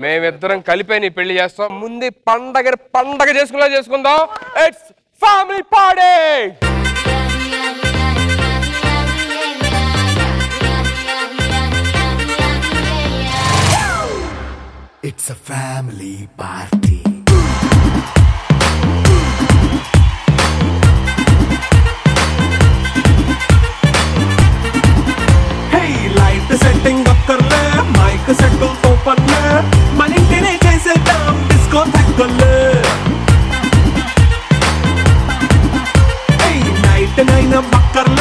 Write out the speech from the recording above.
మేమిద్దరం కలిపే నీ పెళ్లి చేస్తాం ముందు ఈ పండగ పండగ చేసుకునేలా చేసుకుందాం it's family party It's a family party. Hey light setting ఒక్కర్లే మైక్ సెట్ ఓపన్లే మన ఇంటినే చేసేద్దాం డిస్కో తగ్గలే హే నైట్ నైన్ బక్కర్లే